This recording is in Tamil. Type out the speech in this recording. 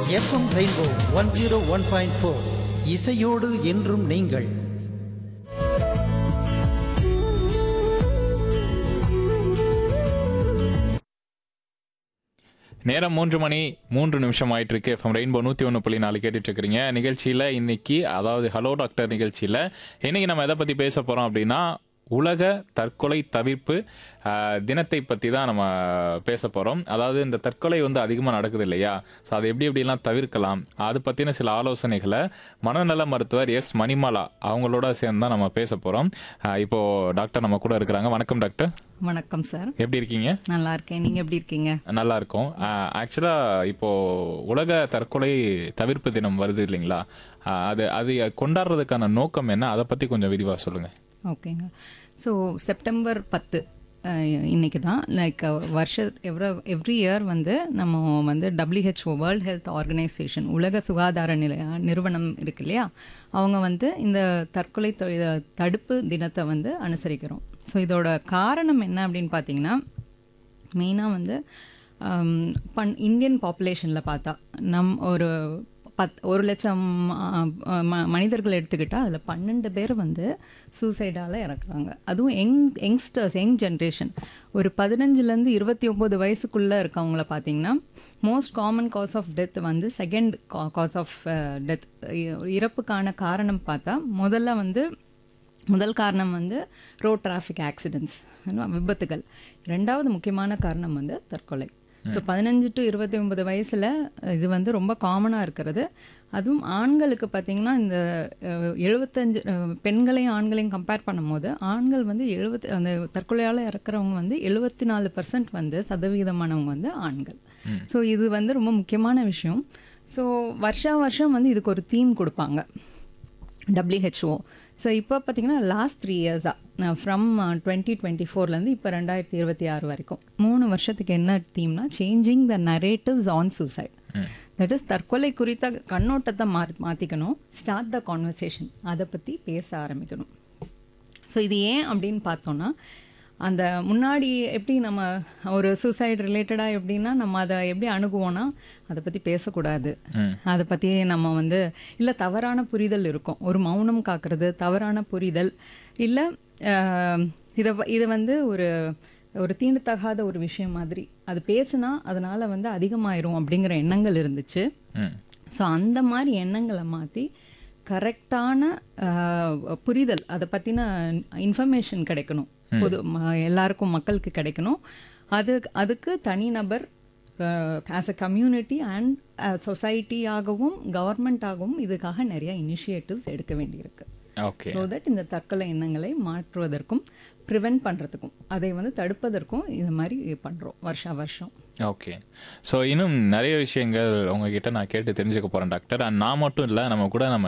FM rainbow one zero one point four இசையோடு என்றும் நீங்கள் நேரம் மூன்று மணி மூன்று நிமிஷம் ஆயிட்டு இருக்கு எஃப்எம் ரெயின்போ நூற்றி ஒன்று புள்ளி நாலு கேட்டுட்டு இருக்கிறீங்க நிகழ்ச்சியில் இன்னைக்கு அதாவது ஹலோ டாக்டர் நிகழ்ச்சியில் இன்னைக்கு நம்ம எதை பற்றி பேச போகிறோம் அப்படின்னா உலக தற்கொலை தவிர்ப்பு ஆஹ், தினத்தை பற்றி தான் நம்ம பேச போகிறோம் அதாவது இந்த தற்கொலை வந்து அதிகமாக நடக்குது இல்லையா ஸோ அதை எப்படி எப்படிலாம் தவிர்க்கலாம் அது பற்றின சில ஆலோசனைகளை மனநல மருத்துவர் எஸ் மணிமாலா அவங்களோட சேர்ந்து தான் நம்ம பேச போகிறோம் இப்போது டாக்டர் நம்ம கூட இருக்கிறாங்க வணக்கம் டாக்டர் வணக்கம் சார் எப்படி இருக்கீங்க நல்லா இருக்கேன் நீங்க எப்படி இருக்கீங்க நல்லா இருக்கும் ஆக்சுவலா இப்போ உலக தற்கொலை தவிர்ப்பு தினம் வருது இல்லைங்களா ஆஹ் அது அது கொண்டாடுறதுக்கான நோக்கம் என்ன அதை பத்தி கொஞ்சம் விரிவா சொல்லுங்க ஓகேங்க ஸோ செப்டம்பர் பத்து அஹ், இன்னைக்கு தான் லைக் வருஷ எவ்ர எவ்ரி இயர் வந்து நம்ம வந்து டபிள்யூஹெச்ஓ வேர்ல்ட் ஹெல்த் ஆர்கனைசேஷன் உலக சுகாதார நிலைய நிறுவனம் இருக்கு இல்லையா அவங்க வந்து இந்த தற்கொலை தொ- தடுப்பு தினத்தை வந்து அனுசரிக்கிறோம் ஸோ இதோட காரணம் என்ன அப்படின்னு பார்த்தீங்கன்னா மெயினாக வந்து ஹம், பன் இந்தியன் பாப்புலேஷனில் பார்த்தா நம் ஒரு பத் ஒரு லட்சம் ஆ, ம- மனிதர்கள் எடுத்துக்கிட்டால் அதில் பன்னெண்டு பேர் வந்து சூசைடால் இறக்குறாங்க அதுவும் யங் யங்ஸ்டர்ஸ் யங் ஜென்ரேஷன் ஒரு பதினஞ்சுலேருந்து இருபத்தி ஒம்பது வயசுக்குள்ளே இருக்கவங்கள பார்த்தீங்கன்னா most common cause of death வந்து செகண்ட் காஸ் ஆஃப் டெத் இறப்புக்கான காரணம் பார்த்தா முதல்ல வந்து முதல் காரணம் வந்து ரோட் டிராஃபிக் ஆக்சிடென்ட்ஸ் விபத்துகள் ரெண்டாவது முக்கியமான காரணம் வந்து தற்கொலை ஸோ பதினஞ்சு டு இருபத்தி ஒன்பது வயசில் இது வந்து ரொம்ப காமனாக இருக்கிறது அதுவும் ஆண்களுக்கு பார்த்தீங்கன்னா இந்த அஹ், எழுபத்தஞ்சு அஹ், பெண்களையும் ஆண்களையும் கம்பேர் பண்ணும்போது ஆண்கள் வந்து எழுபத்தி அந்த தற்கொலையால் இறக்குறவங்க வந்து எழுபத்தி நாலு பர்சன்ட் வந்து சதவீதமானவங்க வந்து ஆண்கள் ஸோ இது வந்து ரொம்ப முக்கியமான விஷயம் ஸோ வருஷா வருஷம் வந்து இதுக்கு ஒரு தீம் கொடுப்பாங்க டபிள்யூஹெச்ஓ ஸோ இப்போ பார்த்தீங்கன்னா லாஸ்ட் த்ரீ இயர்ஸாக ஃப்ரம் டுவெண்ட்டி டுவெண்ட்டி ஃபோர்லேருந்து இப்போ ரெண்டாயிரத்தி இருபத்தி ஆறு வரைக்கும் மூணு வருஷத்துக்கு என்ன தீம்னா changing the narratives on suicide that is தற்கொலை குறித்த கண்ணோட்டத்தை மா மாற்றிக்கணும் ஸ்டார்ட் த கான்வர்சேஷன் அதை பற்றி பேச ஆரம்பிக்கணும் ஸோ இது ஏன் அப்படின்னு பார்த்தோன்னா அந்த முன்னாடி எப்படி நம்ம ஒரு சூசைட் ரிலேட்டடாக எப்படின்னா நம்ம அதை எப்படி அணுகுவோன்னா அதை பற்றி பேசக்கூடாது அதை பற்றி நம்ம வந்து இல்லை தவறான புரிதல் இருக்கும் ஒரு மௌனம் காக்கிறது தவறான புரிதல் இல்லை இதை இதை வந்து ஒரு ஒரு தீண்டத்தகாத ஒரு விஷயம் மாதிரி அது பேசுனா அதனால் வந்து அதிகமாயிரும் அப்படிங்கிற எண்ணங்கள் இருந்துச்சு ம் ஸோ அந்த மாதிரி எண்ணங்களை மாற்றி கரெக்டான புரிதல் அதை பற்றின இன்ஃபர்மேஷன் கிடைக்கணும் பொது ம- எல்லாருக்கும் மக்களுக்கு கிடைக்கணும் அது அதுக்கு தனிநபர் ஆஸ் அ கம்யூனிட்டி அண்ட் சொசைட்டியாகவும் கவர்மெண்ட்டாகவும் இதுக்காக நிறைய இனிஷியேட்டிவ்ஸ் எடுக்க வேண்டியிருக்கு ஓகே ஸோ தட் இந்த தற்கொலை எண்ணங்களை மாற்றுவதற்கும் ப்ரிவென்ட் பண்ணுறதுக்கும் அதை வந்து தடுப்பதற்கும் இது மாதிரி பண்ணுறோம் வருஷா வருஷம் ஓகே ஸோ இன்னும் நிறைய விஷயங்கள் உங்ககிட்ட நான் கேட்டு தெரிஞ்சுக்க போறேன் டாக்டர் And நான் மட்டும் இல்லை நம்ம கூட நம்ம